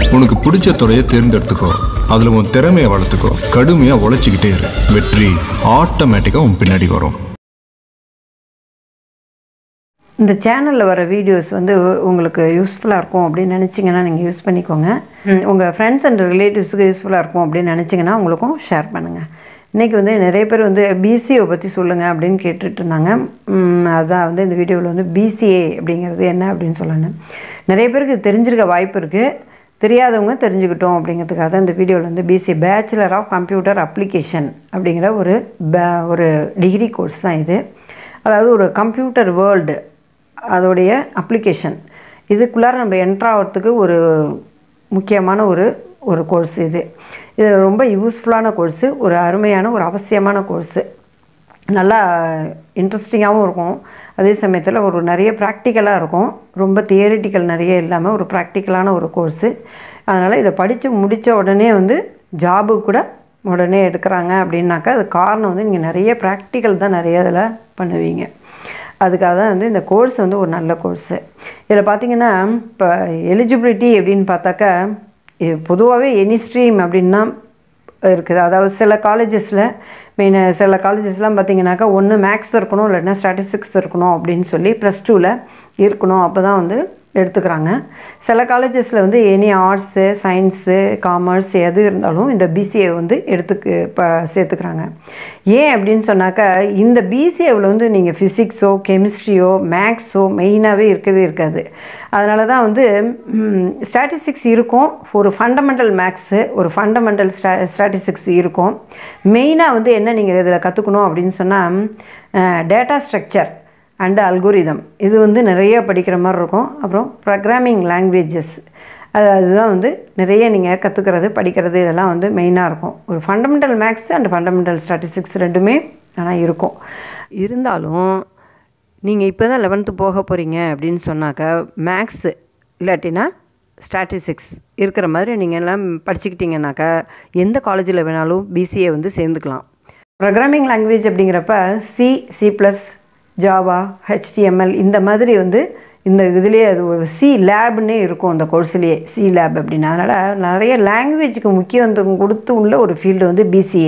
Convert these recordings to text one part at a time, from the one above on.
உனக்கு பிடிச்ச துறையை தேர்ந்தெடுத்துக்கோ அதில் உன் திறமையை வளர்த்துக்கோ கடுமையாக உழைச்சிக்கிட்டே இரு வெற்றி ஆட்டோமேட்டிக்காக உன் பின்னாடி வரும் இந்த சேனலில் வர வீடியோஸ் வந்து உங்களுக்கு யூஸ்ஃபுல்லாக இருக்கும் அப்படின்னு நினச்சிங்கன்னா நீங்கள் யூஸ் பண்ணிக்கோங்க உங்கள் ஃப்ரெண்ட்ஸ் அண்ட் ரிலேட்டிவ்ஸுக்கு யூஸ்ஃபுல்லாக இருக்கும் அப்படின்னு நினச்சிங்கன்னா உங்களுக்கும் ஷேர் பண்ணுங்கள் இன்றைக்கி வந்து நிறைய பேர் வந்து பிசிஏ பற்றி சொல்லுங்கள் அப்படின்னு கேட்டுட்டு இருந்தாங்க ம், அதான் வந்து இந்த வீடியோவில் வந்து பிசிஏ அப்படிங்கிறது என்ன அப்படின்னு சொல்லணும் நிறைய பேருக்கு இது தெரிஞ்சிருக்க வாய்ப்பு இருக்குது தெரியாதவங்க தெரிஞ்சுக்கிட்டோம் அப்படிங்கிறதுக்காக தான் இந்த வீடியோவில் வந்து BCA bachelor of computer application அப்படிங்கிற ஒரு பே- ஒரு டிகிரி கோர்ஸ் தான் இது அதாவது ஒரு கம்ப்யூட்டர் வேர்ல்டு அதோடைய அப்ளிகேஷன் இதுக்குள்ளார நம்ம என்ட்ரு ஆகிறதுக்கு ஒரு முக்கியமான ஒரு ஒரு கோர்ஸ் இது இது ரொம்ப யூஸ்ஃபுல்லான கோர்ஸு ஒரு அருமையான ஒரு அவசியமான கோர்ஸு நல்லா இன்ட்ரெஸ்டிங்காகவும் இருக்கும் அதே சமயத்தில் ஒரு நிறைய ப்ராக்டிக்கலாக இருக்கும் ரொம்ப தியரிட்டிக்கல் நிறைய இல்லாமல் ஒரு ப்ராக்டிக்கலான ஒரு கோர்ஸு அதனால் இதை படித்து முடித்த உடனே வந்து ஜாபு கூட உடனே எடுக்கிறாங்க அப்படின்னாக்கா அது காரணம் வந்து நீங்கள் நிறைய ப்ராக்டிக்கல் தான் நிறைய இதில் பண்ணுவீங்க அதுக்காக தான் வந்து இந்த கோர்ஸ் வந்து ஒரு நல்ல கோர்ஸு இதில் பார்த்தீங்கன்னா இப்போ எலிஜிபிலிட்டி அப்படின்னு பார்த்தாக்கா பொதுவாகவே எனி ஸ்ட்ரீம் அப்படின்னு தான் இருக்குது அதாவது சில காலேஜஸில் மெயின் சில காலேஜஸ்லாம் பார்த்தீங்கன்னாக்கா ஒன்று மேக்ஸ் இருக்கணும் இல்லைன்னா ஸ்டாட்டிஸ்டிக்ஸ் இருக்கணும் அப்படின்னு சொல்லி ப்ளஸ் டூவில் இருக்கணும் அப்போ தான் வந்து எடுத்துக்கிறாங்க சில காலேஜஸில் வந்து எனி ஆர்ட்ஸு சயின்ஸு காமர்ஸ் எது இருந்தாலும் இந்த பிசிஏ வந்து எடுத்துக்கு இப்போ சேர்த்துக்கிறாங்க ஏன் அப்படின்னு சொன்னாக்கா இந்த பிசிஏவில் வந்து நீங்கள் ஃபிசிக்ஸோ கெமிஸ்ட்ரியோ மேக்ஸோ மெயினாகவே இருக்கவே இருக்காது அதனால தான் வந்து ஸ்டாட்டிஸ்டிக்ஸ் இருக்கும் ஒரு ஃபண்டமெண்டல் மேக்ஸு ஒரு ஃபண்டமெண்டல் ஸ்டா ஸ்டாட்டிஸ்டிக்ஸ் இருக்கும் மெயினாக வந்து என்ன நீங்கள் இதில் கற்றுக்கணும் அப்படின்னு சொன்னால் டேட்டா ஸ்ட்ரக்சர் அண்டு அல்கோரிதம் இது வந்து நிறைய படிக்கிற மாதிரி இருக்கும் அப்புறம் ப்ரோக்ராமிங் லாங்குவேஜஸ் அது அதுதான் வந்து நிறைய நீங்கள் கற்றுக்கிறது படிக்கிறது இதெல்லாம் வந்து மெயினாக இருக்கும் ஒரு fundamental maths and fundamental statistics ரெண்டுமே ஆனால் இருக்கும் இருந்தாலும் நீங்கள் இப்போ தான் லெவன்த்து போக போகிறீங்க அப்படின்னு சொன்னாக்கா மேக்ஸு இல்லாட்டினா ஸ்டாட்டிஸ்டிக்ஸ் இருக்கிற மாதிரி நீங்கள் எல்லாம் படிச்சுக்கிட்டீங்கன்னாக்கா எந்த காலேஜில் வேணாலும் பிசிஏ வந்து சேர்ந்துக்கலாம் ப்ரோக்ராமிங் லாங்குவேஜ் அப்படிங்கிறப்ப C C plus Java HTML இந்த மாதிரி வந்து இந்த இதுலேயே அது ஒரு சி லேப்னே இருக்கும் அந்த கோர்ஸ்லேயே சி லேப் அப்படின்னு அதனால் நிறைய லாங்குவேஜுக்கு முக்கியத்துவம் கொடுத்து உள்ள ஒரு ஃபீல்டு வந்து பிசிஏ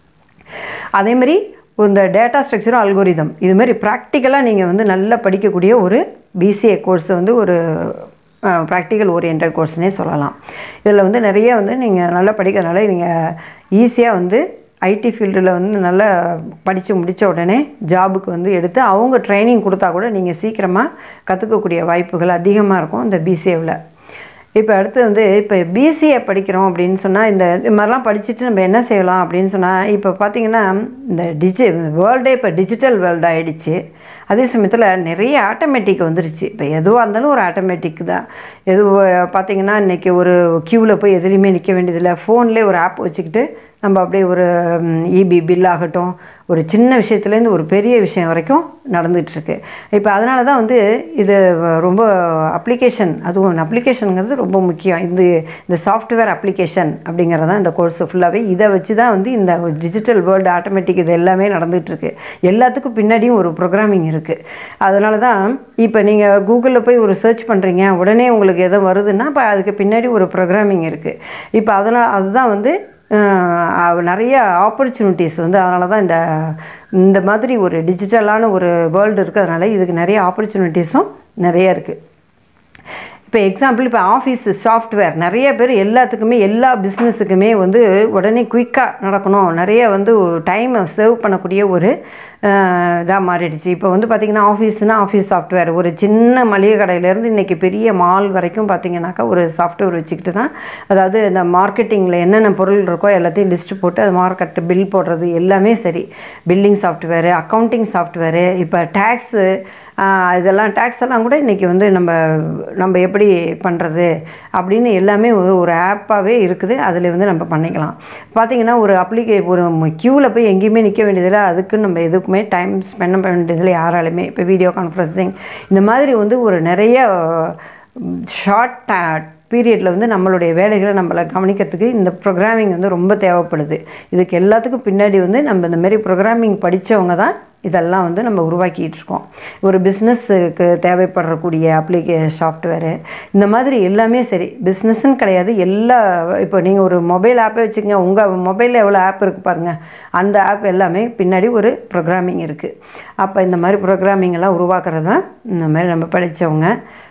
அதே மாதிரி இந்த டேட்டா ஸ்ட்ரக்சரும் அல்கோரிதம் இது மாதிரி ப்ராக்டிக்கலாக நீங்கள் வந்து நல்லா படிக்கக்கூடிய ஒரு பிசிஏ கோர்ஸ் வந்து ஒரு ப்ராக்டிக்கல் ஓரியன்ட் கோர்ஸ்னே சொல்லலாம் இதில் வந்து நிறைய வந்து நீங்கள் நல்லா படிக்கிறதுனால நீங்கள் ஈஸியாக வந்து ஐடி ஃபீல்டில் வந்து நல்லா படித்து முடித்த உடனே ஜாபுக்கு வந்து எடுத்து அவங்க ட்ரைனிங் கொடுத்தா கூட நீங்கள் சீக்கிரமாக கற்றுக்கக்கூடிய வாய்ப்புகள் அதிகமாக இருக்கும் இந்த பிசிஏவில் இப்போ அடுத்து வந்து இப்போ பிசிஏ படிக்கிறோம் அப்படின்னு சொன்னால் இந்த இது மாதிரிலாம் படிச்சுட்டு நம்ம என்ன செய்யலாம் அப்படின்னு சொன்னால் இப்போ பார்த்தீங்கன்னா இந்த டிஜி வேர்ல்டே இப்போ டிஜிட்டல் வேர்ல்டு ஆகிடுச்சு அதே சமயத்தில் நிறைய ஆட்டோமேட்டிக் வந்துருச்சு இப்போ எதுவாக இருந்தாலும் ஒரு ஆட்டோமேட்டிக் தான் எது பார்த்தீங்கன்னா இன்றைக்கி ஒரு க்யூவில் போய் எதுலேயுமே நிற்க வேண்டியதில்லை ஃபோன்லேயே ஒரு ஆப் வச்சுக்கிட்டு நம்ம அப்படியே ஒரு இபி பில் ஆகட்டும் ஒரு சின்ன விஷயத்துலேருந்து ஒரு பெரிய விஷயம் வரைக்கும் நடந்துகிட்ருக்கு இப்போ அதனால தான் வந்து இது ரொம்ப அப்ளிகேஷன் அதுவும் அப்ளிகேஷனுங்கிறது ரொம்ப முக்கியம் இந்த இந்த சாஃப்ட்வேர் அப்ளிகேஷன் அப்படிங்கிறது தான் இந்த கோர்ஸ் ஃபுல்லாகவே இதை வச்சு தான் வந்து இந்த டிஜிட்டல் வேர்ல்டு ஆட்டோமேட்டிக் இது எல்லாமே நடந்துகிட்ருக்கு எல்லாத்துக்கும் பின்னாடியும் ஒரு ப்ரோக்ராமிங் இருக்குது அதனால தான் இப்போ நீங்கள் கூகுளில் போய் ஒரு சர்ச் பண்ணுறீங்க உடனே உங்களுக்கு எதோ வருதுன்னா இப்போ அதுக்கு பின்னாடி ஒரு ப்ரோக்ராமிங் இருக்குது இப்போ அதனால் அதுதான் வந்து அஹ், நிறைய ஆப்பர்ச்சுனிட்டிஸ் வந்து அதனால தான் இந்த இந்த மாதிரி ஒரு டிஜிட்டலான ஒரு வேர்ல்டு இருக்கிறதுனால இதுக்கு நிறைய ஆப்பர்ச்சுனிட்டிஸும் நிறைய இருக்குது இப்போ எக்ஸாம்பிள் இப்போ ஆஃபீஸ் சாஃப்ட்வேர் நிறைய பேர் எல்லாத்துக்குமே எல்லா பிஸ்னஸுக்குமே வந்து உடனே குயிக்காக நடக்கணும் நிறைய வந்து டைமை சேவ் பண்ணக்கூடிய ஒரு இதாக மாறிடுச்சு இப்போ வந்து பார்த்திங்கன்னா ஆஃபீஸ்னால் ஆஃபீஸ் சாஃப்ட்வேர் ஒரு சின்ன மளிகை கடையிலேருந்து இன்றைக்கி பெரிய மால் வரைக்கும் பார்த்திங்கனாக்கா ஒரு சாஃப்ட்வேர் வச்சுக்கிட்டு தான் அதாவது இந்த மார்க்கெட்டிங்கில் என்னென்ன பொருள் இருக்கோ எல்லாத்தையும் லிஸ்ட்டு போட்டு அது மார்க்கெட் பில் போடுறது எல்லாமே சரி பில்லிங் சாஃப்ட்வேரு அக்கௌண்டிங் சாஃப்ட்வேரு இப்போ டேக்ஸு இதெல்லாம் டேக்ஸ் எல்லாம் கூட இன்றைக்கி வந்து நம்ம நம்ம எப்படி பண்ணுறது அப்படின்னு எல்லாமே ஒரு ஒரு ஆப்பாகவே இருக்குது அதில் வந்து நம்ம பண்ணிக்கலாம் பார்த்திங்கன்னா ஒரு அப்ளிகே ஒரு க்யூவில் போய் எங்கேயுமே நிற்க வேண்டியதில்லை அதுக்கு நம்ம எதுக்குமே டைம் ஸ்பெண்ட் பண்ண வேண்டியதில்லை யாராலுமே இப்போ வீடியோ கான்ஃபரன்சிங் இந்த மாதிரி வந்து ஒரு நிறைய ஷார்ட் பீரியடில் வந்து நம்மளுடைய வேலைகளை நம்மளை கவனிக்கிறதுக்கு இந்த ப்ரோக்ராமிங் வந்து ரொம்ப தேவைப்படுது இதுக்கு எல்லாத்துக்கும் பின்னாடி வந்து நம்ம இந்த மாதிரி ப்ரோக்ராமிங் படித்தவங்க தான் இதெல்லாம் வந்து நம்ம உருவாக்கிட்டு இருக்கோம் ஒரு பிஸ்னஸுக்கு தேவைப்படக்கூடிய அப்ளிகே சாஃப்ட்வேரு இந்த மாதிரி எல்லாமே சரி பிஸ்னஸ்ன்னு கிடையாது எல்லா இப்போ நீங்கள் ஒரு மொபைல் ஆப்பே வச்சுக்கோங்க உங்கள் மொபைலில் எவ்வளோ ஆப் இருக்குது பாருங்கள் அந்த ஆப் எல்லாமே பின்னாடி ஒரு ப்ரோக்ராமிங் இருக்குது அப்போ இந்த மாதிரி ப்ரோக்ராமிங் எல்லாம் உருவாக்குறது தான் இந்த மாதிரி நம்ம படித்தவங்க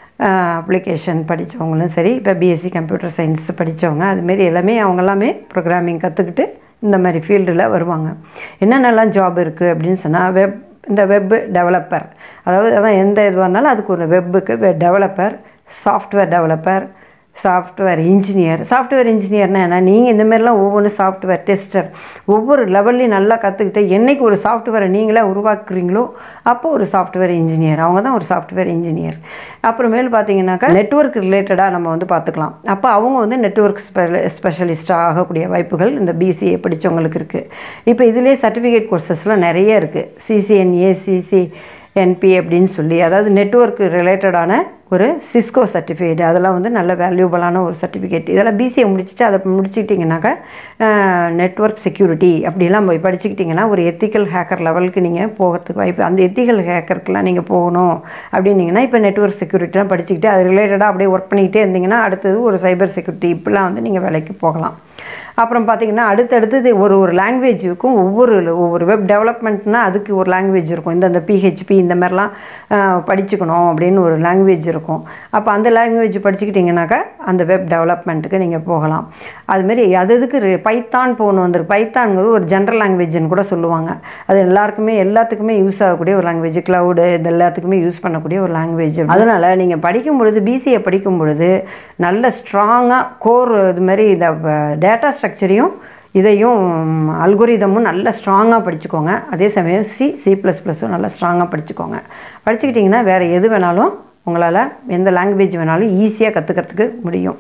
அப்ளிகேஷன் படித்தவங்களும் சரி இப்போ பிஎஸ்சி கம்ப்யூட்டர் சயின்ஸ் படித்தவங்க அதுமாரி எல்லாமே அவங்க எல்லாமே ப்ரோக்ராமிங் கற்றுக்கிட்டு இந்த மாதிரி ஃபீல்டில் வருவாங்க என்னென்னலாம் ஜாப் இருக்குது அப்படின்னு சொன்னால் வெப் இந்த வெப் டெவலப்பர் அதாவது அதான் எந்த இதுவாக இருந்தாலும் அதுக்கு ஒரு வெப்புக்கு web developer software developer software engineer software இன்ஜினியர்னா என்ன நீங்கள் இந்த மாதிரிலாம் ஒவ்வொரு சாஃப்ட்வேர் டெஸ்டர் ஒவ்வொரு லெவல்லையும் நல்லா கற்றுக்கிட்டு என்னைக்கு ஒரு சாஃப்ட்வேரை நீங்களே உருவாக்குறீங்களோ அப்போ ஒரு சாஃப்ட்வேர் இன்ஜினியர் அவங்க தான் ஒரு சாஃப்ட்வேர் இன்ஜினியர் அப்புறமேல் பார்த்தீங்கன்னாக்கா நெட்ஒர்க் ரிலேட்டடாக நம்ம வந்து பார்த்துக்கலாம் அப்போ அவங்க வந்து நெட்ஒர்க் ஸ்பெ ஸ்பெஷலிஸ்ட்டாக ஆகக்கூடிய வாய்ப்புகள் இந்த பிசிஏ படித்தவங்களுக்கு இருக்குது இப்போ இதிலே சர்டிஃபிகேட் கோர்சஸ்லாம் நிறைய இருக்குது சிசிஎன்ஏ சிசி என்பி அப்படின்னு சொல்லி அதாவது நெட்ஒர்க் ரிலேட்டடான ஒரு சிஸ்கோ சர்டிஃபிகேட் அதெல்லாம் வந்து நல்ல வேல்யூபிளான ஒரு சர்டிஃபிகேட் இதெல்லாம் பிசிஏ முடிச்சுட்டு அதை முடிச்சுக்கிட்டிங்கனாக்கா நெட்ஒர்க் செக்யூரிட்டி அப்படிலாம் போய் படிச்சுக்கிட்டிங்கன்னா ஒரு எத்திக்கல் ஹேக்கர் லெவலுக்கு நீங்கள் போகிறதுக்கு வாய்ப்பு அந்த எத்திக்கல் ஹேக்கருக்குலாம் நீங்கள் போகணும் அப்படின்னீங்கன்னா இப்போ நெட்ஒர்க் செக்யூரிட்டிலாம் படிச்சுக்கிட்டு அது ரிலேட்டடாக அப்படியே ஒர்க் பண்ணிக்கிட்டே இருந்தீங்கன்னா அடுத்தது ஒரு சைபர் செக்யூரிட்டி இப்படிலாம் வந்து நீங்கள் வேலைக்கு போகலாம் அப்புறம் பார்த்தீங்கன்னா அடுத்தடுத்தது ஒரு ஒரு லாங்குவேஜுக்கும் ஒவ்வொரு ஒவ்வொரு வெப் டெவலப்மெண்ட்னா அதுக்கு ஒரு லாங்குவேஜ் இருக்கும் இந்த இந்த பிஹெச்பி இந்த மாதிரிலாம் படிச்சுக்கணும் அப்படின்னு ஒரு லாங்குவேஜ் இருக்கும் அப்போ அந்த லாங்குவேஜ் படிச்சுக்கிட்டிங்கனாக்கா அந்த வெப் டெவலப்மெண்ட்டுக்கு நீங்கள் போகலாம் அதுமாரி அது இதுக்கு பைத்தான் போகணும் வந்துரு பைத்தான்ங்கிறது ஒரு ஜென்ரல் லாங்குவேஜ்னு கூட சொல்லுவாங்க அது எல்லாருக்குமே எல்லாத்துக்குமே யூஸ் ஆகக்கூடிய ஒரு லாங்குவேஜ் க்ளவுடு இது எல்லாத்துக்குமே யூஸ் பண்ணக்கூடிய ஒரு லாங்குவேஜ் அதனால் நீங்கள் படிக்கும் பொழுது பிசிஏ படிக்கும் பொழுது நல்ல ஸ்ட்ராங்காக கோர் இது மாதிரி இந்த டேட்டா ஸ்ட்ரக்சரையும் இதையும் அல்கோரிதமும் நல்லா ஸ்ட்ராங்காக படிச்சுக்கோங்க அதே சமயம் சி சி ப்ளஸ் ப்ளஸும் நல்லா ஸ்ட்ராங்காக படிச்சுக்கோங்க படிச்சுக்கிட்டிங்கன்னா வேறு எது வேணாலும் உங்களால் எந்த லாங்குவேஜ் வேணாலும் ஈஸியாக கற்றுக்கிறதுக்கு முடியும்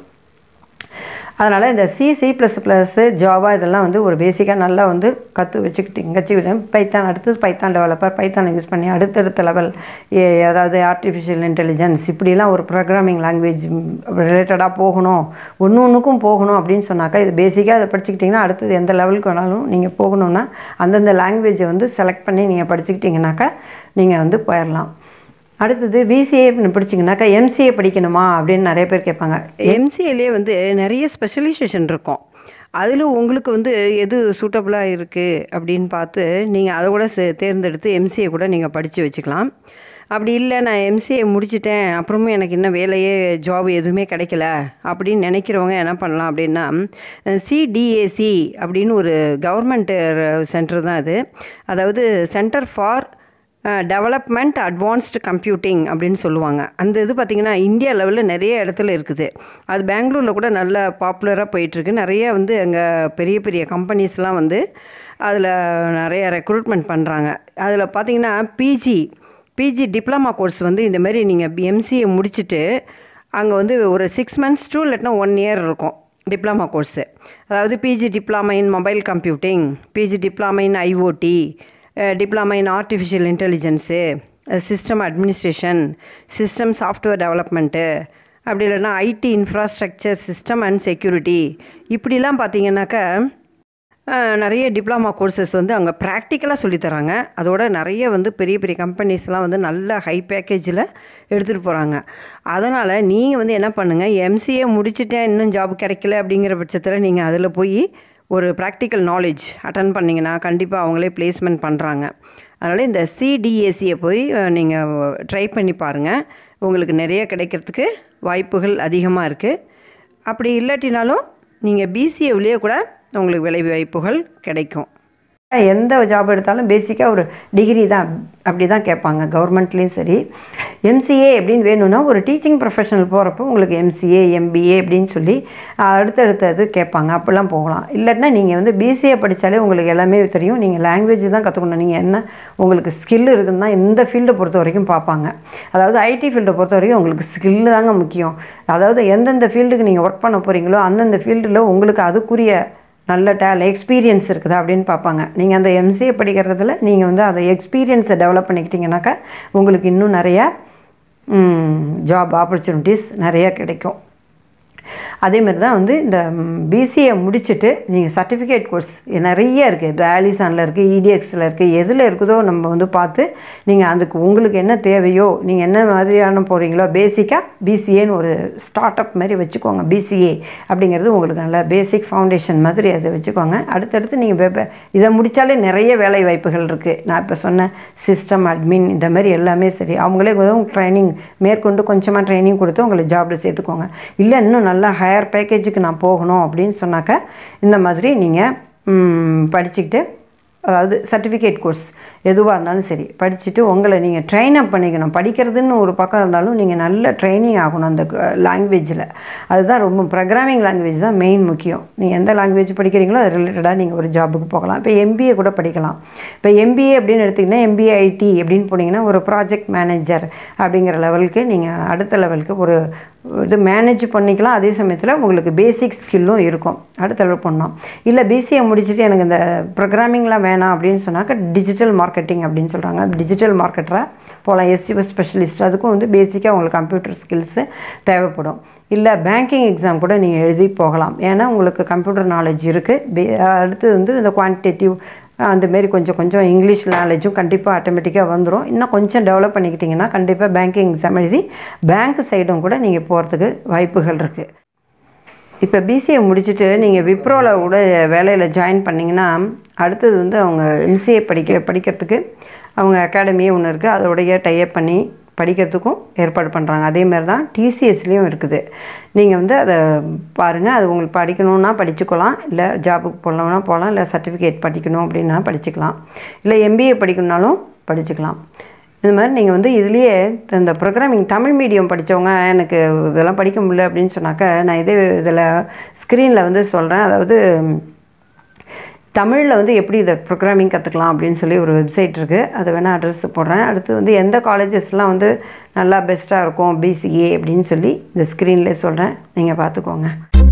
அதனால் இந்த C C plus plus Java இதெல்லாம் வந்து ஒரு பேசிக்காக நல்லா வந்து கற்று வச்சுக்கிட்டிங்க வச்சுக்கிட்டு பைத்தான் அடுத்தது பைத்தான் டெவலப்பர் பைத்தானை யூஸ் பண்ணி அடுத்தடுத்த லெவல் அதாவது ஆர்டிஃபிஷியல் இன்டெலிஜென்ஸ் இப்படிலாம் ஒரு ப்ரோக்ராமிங் லாங்குவேஜ் ரிலேட்டடாக போகணும் ஒன்று ஒன்றுக்கும் போகணும் அப்படின்னு சொன்னாக்கா இது பேசிக்காக அதை படிச்சுக்கிட்டிங்கன்னா அடுத்தது எந்த லெவலுக்கு வேணாலும் நீங்கள் போகணுன்னா அந்தந்த லாங்குவேஜை வந்து செலக்ட் பண்ணி நீங்கள் படிச்சுக்கிட்டிங்கனாக்கா நீங்கள் வந்து போயிடலாம் அடுத்தது பிசிஏ படிச்சிங்கனாக்கா எம்சிஏ படிக்கணுமா அப்படின்னு நிறைய பேர் கேட்பாங்க எம்சிஏலேயே வந்து நிறைய ஸ்பெஷலைசேஷன் இருக்கும் அதில் உங்களுக்கு வந்து எது சூட்டபுளாக இருக்குது அப்படின்னு பார்த்து நீங்கள் அதை கூட தேர்ந்தெடுத்து எம்சிஏ கூட நீங்கள் படித்து வச்சுக்கலாம் அப்படி இல்லை நான் எம்சிஏ முடிச்சிட்டேன் அப்புறமும் எனக்கு இன்னும் வேலையே ஜாப் எதுவுமே கிடைக்கல அப்படின்னு நினைக்கிறவங்க என்ன பண்ணலாம் அப்படின்னா சிடிஏசி அப்படின்னு ஒரு கவர்மெண்ட் சென்டர் தான் அது அதாவது centre for development advanced computing அப்படின்னு சொல்லுவாங்க அந்த இது பார்த்திங்கன்னா இந்தியா லெவலில் நிறைய இடத்துல இருக்குது அது பெங்களூரில் கூட நல்ல பாப்புலராக போயிட்டுருக்கு நிறைய வந்து அங்கே பெரிய பெரிய கம்பெனிஸ்லாம் வந்து அதில் நிறைய ரெக்ரூட்மெண்ட் பண்ணுறாங்க அதில் பார்த்திங்கன்னா பிஜி பிஜி டிப்ளமா கோர்ஸ் வந்து இந்த மாதிரி நீங்கள் எம்சிஏ முடிச்சுட்டு அங்கே வந்து ஒரு சிக்ஸ் மந்த்ஸ் டூ இல்லாட்டினா ஒன் இயர் இருக்கும் டிப்ளமா கோர்ஸு அதாவது PG diploma in mobile computing PG diploma in IoT diploma in artificial intelligence system administration system software development அப்படி இல்லைன்னா IT infrastructure system and security இப்படிலாம் பார்த்தீங்கன்னாக்கா நிறைய டிப்ளமா கோர்சஸ் வந்து அங்கே ப்ராக்டிக்கலாக சொல்லித்தராங்க அதோட நிறைய வந்து பெரிய பெரிய கம்பெனிஸ்லாம் வந்து நல்ல ஹை பேக்கேஜில் எடுத்துகிட்டு போகிறாங்க அதனால் நீங்கள் வந்து என்ன பண்ணுங்கள் எம்சிஏ முடிச்சுட்டேன் இன்னும் ஜாப் கிடைக்கல அப்படிங்கிற பட்சத்தில் நீங்கள் அதில் போய் ஒரு ப்ராக்டிக்கல் நாலேஜ் அட்டன் பண்ணிங்கன்னா கண்டிப்பாக அவங்களே பிளேஸ்மெண்ட் பண்ணுறாங்க அதனால் இந்த சிடிஏசியை போய் நீங்கள் ட்ரை பண்ணி பாருங்கள் உங்களுக்கு நிறைய கிடைக்கிறதுக்கு வாய்ப்புகள் அதிகமாக இருக்குது அப்படி இல்லாட்டினாலும் நீங்கள் பிசிஏவிலேயே கூட உங்களுக்கு வேலை வாய்ப்புகள் கிடைக்கும் எந்த ஜாப் எடுத்தாலும் பேசிக்காக ஒரு டிகிரி தான் அப்படி தான் கேட்பாங்க கவர்மெண்ட்லேயும் சரி எம்சிஏ அப்படின்னு வேணும்னா ஒரு டீச்சிங் ப்ரொஃபஷனல் போகிறப்போ உங்களுக்கு எம்சிஏ எம்பிஏ அப்படின்னு சொல்லி அடுத்தடுத்தது கேட்பாங்க அப்படிலாம் போகலாம் இல்லாட்டினா நீங்கள் வந்து பிசிஏ படித்தாலே உங்களுக்கு எல்லாமே தெரியும் நீங்கள் லாங்குவேஜ் தான் கற்றுக்கணும் நீங்கள் என்ன உங்களுக்கு ஸ்கில் இருக்குன்னு தான் இந்த ஃபீல்டை பொறுத்த வரைக்கும் பார்ப்பாங்க அதாவது ஐடி ஃபீல்டை பொறுத்த வரைக்கும் உங்களுக்கு ஸ்கில்லு தாங்க முக்கியம் அதாவது எந்தெந்த ஃபீல்டுக்கு நீங்கள் ஒர்க் பண்ண போகிறீங்களோ அந்தந்த ஃபீல்டில் உங்களுக்கு அதுக்குரிய நல்ல டேல் எக்ஸ்பீரியன்ஸ் இருக்குதா அப்படின்னு பார்ப்பாங்க நீங்கள் அந்த எம்சிஏ படிக்கிறதுல நீங்கள் வந்து அந்த எக்ஸ்பீரியன்ஸை டெவலப் பண்ணிக்கிட்டீங்கனாக்கா உங்களுக்கு இன்னும் நிறையா ஜாப் ஆப்பர்ச்சுனிட்டிஸ் நிறையா கிடைக்கும் அதே மாதிரி தான் வந்து இந்த பிசிஏ முடிச்சுட்டு நீங்கள் சர்டிஃபிகேட் கோர்ஸ் நிறைய இருக்குது இப்போ ஆலிசானில் இருக்குது இடிஎக்ஸில் இருக்குது எதில் இருக்குதோ நம்ம வந்து பார்த்து நீங்கள் அதுக்கு உங்களுக்கு என்ன தேவையோ நீங்கள் என்ன மாதிரியான போகிறீங்களோ பேசிக்காக பிசிஏன்னு ஒரு ஸ்டார்ட் அப் மாதிரி வச்சுக்கோங்க பிசிஏ அப்படிங்கிறது உங்களுக்கு நல்ல பேசிக் ஃபவுண்டேஷன் மாதிரி அதை வச்சுக்கோங்க அடுத்தடுத்து நீங்கள் இதை முடித்தாலே நிறைய வேலை வாய்ப்புகள் இருக்குது நான் இப்போ சொன்ன சிஸ்டம் அட்மின் இந்த மாதிரி எல்லாமே சரி அவங்களே உதவும் ட்ரைனிங் மேற்கொண்டு கொஞ்சமாக ட்ரைனிங் கொடுத்து உங்களை ஜாபில் சேர்த்துக்கோங்க இல்லை இன்னும் நல்லா ஹையர் பேக்கேஜுக்கு நான் போகணும் அப்படின்னு சொன்னாக்க இந்த மாதிரி நீங்கள் படிச்சுக்கிட்டு அதாவது சர்டிஃபிகேட் கோர்ஸ் எதுவாக இருந்தாலும் சரி படிச்சுட்டு உங்களை நீங்கள் ட்ரெயின் அப் பண்ணிக்கணும் படிக்கிறதுன்னு ஒரு பக்கம் இருந்தாலும் நீங்கள் நல்ல ட்ரைனிங் ஆகணும் அந்த லாங்குவேஜில் அதுதான் ரொம்ப ப்ரோக்ராமிங் லாங்குவேஜ் தான் மெயின் முக்கியம் நீங்கள் எந்த லாங்குவேஜ் படிக்கிறீங்களோ அது ரிலேட்டடாக நீங்கள் ஒரு ஜாபுக்கு போகலாம் இப்போ எம்பிஏ கூட படிக்கலாம் இப்போ எம்பிஏ அப்படின்னு எடுத்திங்கன்னா எம்பிஏ ஐடி அப்படின்னு போனீங்கன்னா ஒரு ப்ராஜெக்ட் மேனேஜர் அப்படிங்கிற லெவலுக்கு நீங்கள் அடுத்த லெவலுக்கு ஒரு இது மேனேஜ் பண்ணிக்கலாம் அதே சமயத்தில் உங்களுக்கு பேசிக் ஸ்கில்லும் இருக்கும் அடுத்த லெவல் பண்ணலாம் இல்லை பிசிஏ முடிச்சுட்டு எனக்கு இந்த ப்ரோக்ராமிங்லாம் வேணாம் அப்படின்னு சொன்னாக்க டிஜிட்டல் மார்க்கெட்டிங் அப்படின்னு சொல்கிறாங்க டிஜிட்டல் மார்க்கெட்டராக போகலாம் எஸ்சிஓ ஸ்பெஷலிஸ்ட் அதுக்கும் வந்து பேசிக்காக உங்களுக்கு கம்ப்யூட்டர் ஸ்கில்ஸு தேவைப்படும் இல்லை பேங்கிங் எக்ஸாம் கூட நீங்கள் எழுதி போகலாம் ஏன்னா உங்களுக்கு கம்ப்யூட்டர் நாலேஜ் இருக்குது அடுத்து வந்து இந்த குவான்டிட்டிவ் அந்தமாரி கொஞ்சம் கொஞ்சம் இங்கிலீஷ் நாலேஜும் கண்டிப்பாக ஆட்டோமேட்டிக்காக வந்துடும் இன்னும் கொஞ்சம் டெவலப் பண்ணிக்கிட்டிங்கன்னா கண்டிப்பாக பேங்கிங் எக்ஸாம் எழுதி பேங்க் சைடும் கூட நீங்கள் போகிறதுக்கு வாய்ப்புகள் இருக்குது இப்போ பிசிஏ முடிச்சுட்டு நீங்கள் விப்ரோவில் கூட வேலையில் ஜாயின் பண்ணிங்கன்னா அடுத்தது வந்து அவங்க எம்சிஏ படிக்க படிக்கிறதுக்கு அவங்க அகாடமியே ஒன்று இருக்குது அதோடைய டைப் பண்ணி படிக்கிறதுக்கும் ஏற்பாடு பண்ணுறாங்க அதே மாதிரி தான் டிசிஎஸ்லேயும் இருக்குது நீங்கள் வந்து அதை பாருங்கள் அது உங்களுக்கு படிக்கணுன்னா படிச்சுக்கலாம் இல்லை ஜாபுக்கு போகலாம்னா போகலாம் இல்லை சர்டிஃபிகேட் படிக்கணும் அப்படின்னா படிச்சுக்கலாம் இல்லை எம்பிஏ படிக்கணுன்னாலும் படிச்சுக்கலாம் இது மாதிரி நீங்கள் வந்து இதுலேயே இந்த ப்ரோக்ராமிங் தமிழ் மீடியம் படித்தவங்க எனக்கு இதெல்லாம் படிக்க முடியல அப்படின்னு சொன்னாக்க நான் இதே இதில் ஸ்க்ரீனில் வந்து சொல்கிறேன் அதாவது தமிழில் வந்து எப்படி இதை ப்ரோக்ராமிங் கற்றுக்கலாம் அப்படின்னு சொல்லி ஒரு வெப்சைட் இருக்குது அதை வேணால் அட்ரஸ் போடுறேன் அடுத்து வந்து எந்த காலேஜஸ்லாம் வந்து நல்லா பெஸ்ட்டாக இருக்கும் பிசிஏ அப்படின்னு சொல்லி இந்த ஸ்க்ரீன்லேயே சொல்கிறேன் நீங்கள் பார்த்துக்கோங்க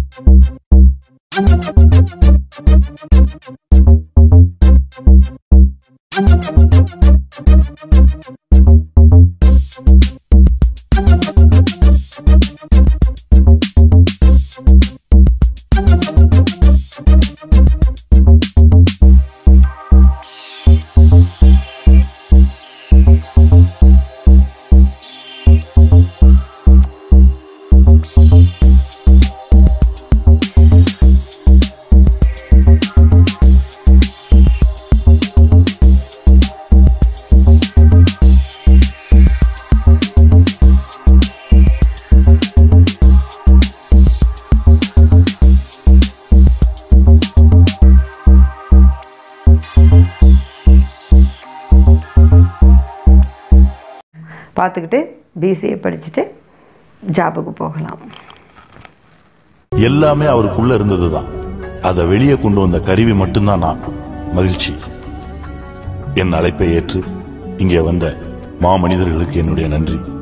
பார்த்துக்கிட்டு பிசிஏ படிச்சுட்டு ஜாபுக்கு போகலாம் எல்லாமே அவருக்குள்ள இருந்ததுதான் அதை வெளியே கொண்டு வந்த கருவி மட்டும்தான் நான் மகிழ்ச்சி என் அழைப்பை ஏற்று இங்கே வந்த மாமனிதர்களுக்கு என்னுடைய நன்றி